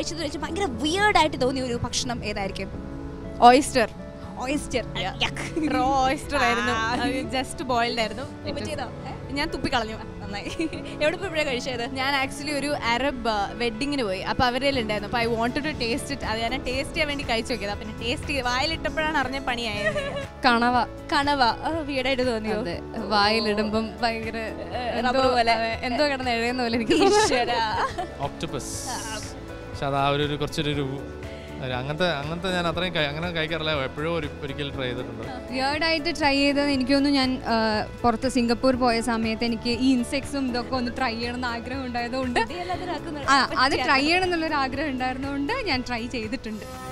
കഴിച്ചത് വെച്ച് ഭയങ്കര വിയേർഡ് ആയിട്ട് തോന്നിയ ഒരു ഭക്ഷണം ഏതായിരിക്കും ഓയിസ്റ്റർ ഓയിസ്റ്റർ റോ ഓയിസ്റ്റർ ആയിരുന്നു ജസ്റ്റ് ബോയിൽഡ് ആയിരുന്നു ചെയ്തോ ഞാൻ തുപ്പിക്കളഞ്ഞു നന്നായി എവിടെ പോയി കഴിച്ചത് ഞാൻ ആക്ച്വലി ഒരു അറബ് വെഡിങ്ങിന് പോയി അപ്പോൾ അവരുടെ ഉണ്ടായിരുന്നു അപ്പോൾ I want to taste it അത് ഞാൻ ടേസ്റ്റ് ചെയ്യാൻ വേണ്ടി കഴിച്ചു നോക്കിയത് പിന്നെ ടേസ്റ്റ് വായിലിട്ടപ്പോഴാണ് അറിഞ്ഞ പണിയായത് കണവ കണവ വീടായിട്ട് തോന്നിയോ അതെ വായിലിടുമ്പം ഭയങ്കര എന്തോ rubber പോലെ. അതെ, എന്തോ കിടന്ന് എഴുതുന്ന പോലെ എനിക്ക് തോന്നുന്നു. ഈശ്വരാ. ഓക്ടോപ്പസ് പക്ഷെ അത് ആ ഒരു ഒരു കുറച്ചൊരു ഒരു ഒരു അങ്ങനത്തെ അങ്ങനത്തെ ഞാൻ അത്രയും കഴി- അങ്ങനെ കഴിക്കാറില്ല എപ്പോഴും ഒരു ഒരിക്കൽ ട്രൈ ചെയ്തിട്ടുണ്ട് Weird ആയിട്ട് ട്രൈ ചെയ്തത് എനിക്ക് തോന്നുന്നു ഞാൻ ആ, പുറത്ത് സിംഗപ്പൂർ പോയ സമയത്ത് എനിക്ക് ഈ ഇൻസെക്ട്സും ഇതൊക്കെ ഒന്ന് ട്രൈ ചെയ്യണം എന്ന് ആഗ്രഹം ഉണ്ടായതുകൊണ്ട് ഇതല്ലാതെ ഒരാൾക്ക് ആ അത് ട്രൈ ചെയ്യണം എന്നുള്ളൊരു ആഗ്രഹം ഉണ്ടായിരുന്നതുകൊണ്ട് ഞാൻ ട്രൈ ചെയ്തിട്ടുണ്ട്